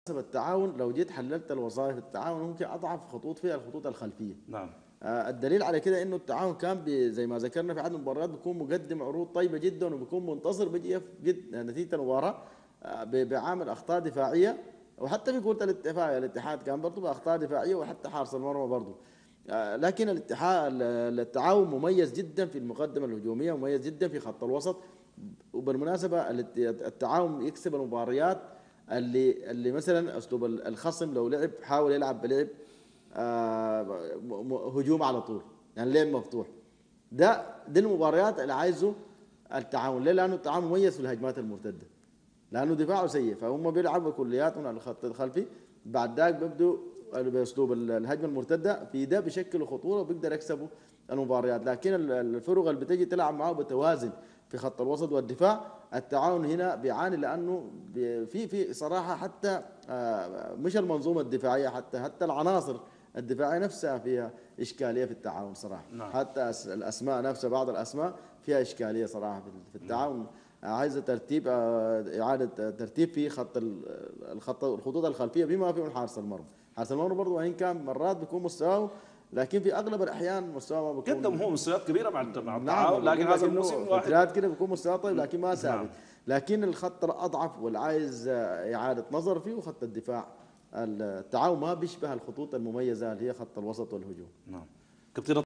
التعاون لو جيت حللت الوظائف التعاون ممكن اضعف خطوط فيها الخطوط الخلفيه نعم آه، الدليل على كده انه التعاون كان بي- زي ما ذكرنا في عدد المباريات بيكون مقدم عروض طيبه جدا وبيكون منتصر بيجي يفقد نتيجه المباراه آه، ب- بعامل اخطاء دفاعيه وحتى في كره الاتفاق الاتحاد كان برضه باخطاء دفاعيه وحتى حارس المرمى برضه آه، لكن الاتحاد التعاون مميز جدا في المقدمه الهجوميه مميز جدا في خط الوسط وبالمناسبه الات- التعاون يكسب المباريات اللي اللي مثلا اسلوب الخصم لو لعب حاول يلعب بلعب آه، م- م- هجوم على طول يعني لعب مفتوح ده دي المباريات اللي عايزه التعاون ليه؟ لانه التعاون مميز في الهجمات المرتده لانه دفاعه سيء فهم بيلعبوا كلياتهم على الخط الخلفي بعد ذاك بيبدوا باسلوب ال- الهجمه المرتده في ده بيشكلوا خطوره وبيقدر يكسبوا المباريات لكن ال- الفرق اللي بتجي تلعب معاه بتوازن في خط الوسط والدفاع التعاون هنا بيعاني لانه بي- في في صراحه حتى آه، مش المنظومه الدفاعيه حتى حتى العناصر الدفاعيه نفسها فيها اشكاليه في التعاون صراحه نعم. حتى أس- الاسماء نفسها بعض الاسماء فيها اشكاليه صراحه في في التعاون عايزه ترتيب آه، اعاده ترتيب في خط ال- الخط الخطوط الخلفيه بما فيهم حارس المرمى حارس المرمى برضه وان كان مرات بيكون مستواه لكن في اغلب الاحيان مستواه ما بيكون قدم هو مستويات كبيره مع الت- مع نعم التعاون لكن هذا الموسم واحد فترات كده بيكون مستواه طيب لكن ما ثابت نعم. لكن الخط الاضعف واللي عايز آه، اعاده نظر فيه خط الدفاع التعاون ما بيشبه الخطوط المميزه اللي هي خط الوسط والهجوم نعم كابتن